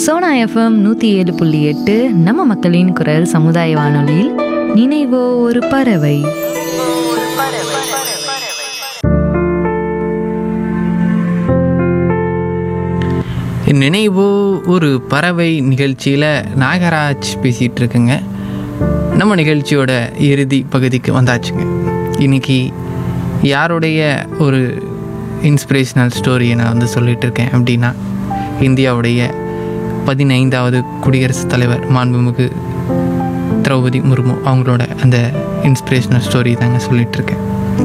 Sona FM நூற்றி ஏழு புள்ளி எட்டு நம்ம மக்களின் குரல் சமுதாய வானொலியில் நினைவோ ஒரு பறவை நினைவோ ஒரு பறவை நிகழ்ச்சியில் நாகராஜ் பேசிகிட்டு இருக்குங்க நம்ம நிகழ்ச்சியோட இறுதி பகுதிக்கு வந்தாச்சுங்க இன்னைக்கு யாருடைய ஒரு இன்ஸ்பிரேஷனல் ஸ்டோரியை நான் வந்து சொல்லிட்டு இருக்கேன் அப்படின்னா இந்தியாவுடைய பதினைந்தாவது குடியரசுத் தலைவர் மாண்புமிகு திரௌபதி முர்மு அவங்களோட அந்த இன்ஸ்பிரேஷனல் ஸ்டோரி தாங்க சொல்லிட்டு இருக்கேன்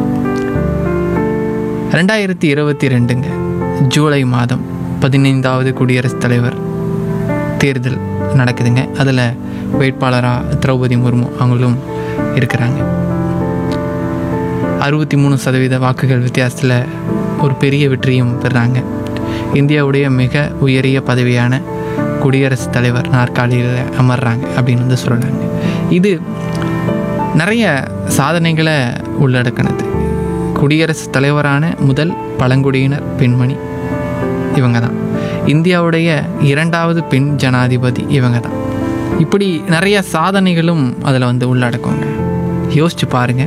ரெண்டாயிரத்தி இருபத்தி ரெண்டுங்க ஜூலை மாதம் பதினைந்தாவது குடியரசுத் தலைவர் தேர்தல் நடக்குதுங்க அதில் வேட்பாளராக திரௌபதி முர்மு அவங்களும் இருக்கிறாங்க அறுபத்தி மூணு சதவீத வாக்குகள் வித்தியாசத்தில் ஒரு பெரிய வெற்றியும் பெறாங்க இந்தியாவுடைய மிக உயரிய பதவியான குடியரசுத் தலைவர் நாற்காலியில் அமர்றாங்க அப்படின்னு வந்து சொல்லலாங்க இது நிறைய சாதனைகளை உள்ளடக்கினது குடியரசுத் தலைவரான முதல் பழங்குடியினர் பெண்மணி இவங்க தான் இந்தியாவுடைய இரண்டாவது பெண் ஜனாதிபதி இவங்க தான் இப்படி நிறைய சாதனைகளும் அதில் வந்து உள்ளடக்குங்க யோசிச்சு பாருங்க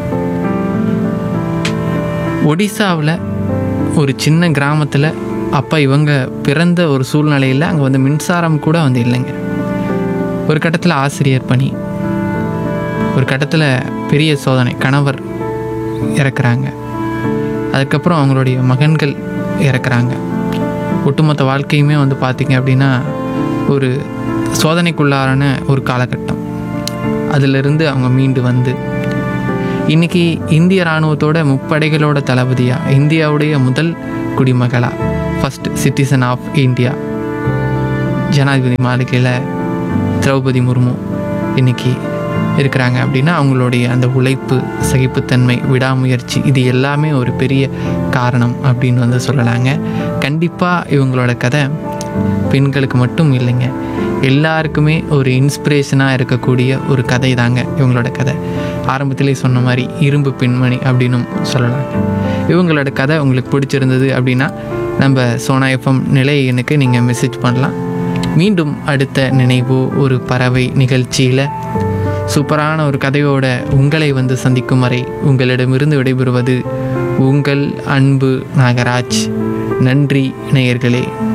ஒடிசாவில் ஒரு சின்ன கிராமத்தில் அப்போ இவங்க பிறந்த ஒரு சூழ்நிலையில் அங்கே வந்து மின்சாரம் கூட வந்து இல்லைங்க ஒரு கட்டத்தில் ஆசிரியர் பணி ஒரு கட்டத்தில் பெரிய சோதனை கணவர் இறக்குறாங்க அதுக்கப்புறம் அவங்களுடைய மகன்கள் இறக்குறாங்க ஒட்டுமொத்த வாழ்க்கையுமே வந்து பார்த்திங்க அப்படின்னா ஒரு சோதனைக்குள்ளாரான ஒரு காலகட்டம் அதிலிருந்து அவங்க மீண்டு வந்து இன்னைக்கு இந்திய இராணுவத்தோட முப்படைகளோட தளபதியாக இந்தியாவுடைய முதல் குடிமகளா ஃபஸ்ட் சிட்டிசன் ஆஃப் இந்தியா ஜனாதிபதி மாளிகையில் திரௌபதி முர்மு இன்னைக்கு இருக்கிறாங்க அப்படின்னா அவங்களுடைய அந்த உழைப்பு சகிப்புத்தன்மை விடாமுயற்சி இது எல்லாமே ஒரு பெரிய காரணம் அப்படின்னு வந்து சொல்லலாங்க கண்டிப்பாக இவங்களோட கதை பெண்களுக்கு மட்டும் இல்லைங்க எல்லாருக்குமே ஒரு இன்ஸ்பிரேஷனாக இருக்கக்கூடிய ஒரு கதை தாங்க இவங்களோட கதை ஆரம்பத்திலே சொன்ன மாதிரி இரும்பு பெண்மணி அப்படின்னும் சொல்லலாங்க இவங்களோட கதை உங்களுக்கு பிடிச்சிருந்தது அப்படின்னா நம்ம சோனா எஃப்எம் நிலை எண்ணுக்கு நீங்கள் மெசேஜ் பண்ணலாம் மீண்டும் அடுத்த நினைவு ஒரு பறவை நிகழ்ச்சியில் சூப்பரான ஒரு கதையோட உங்களை வந்து சந்திக்கும் வரை உங்களிடமிருந்து விடைபெறுவது உங்கள் அன்பு நாகராஜ் நன்றி நேயர்களே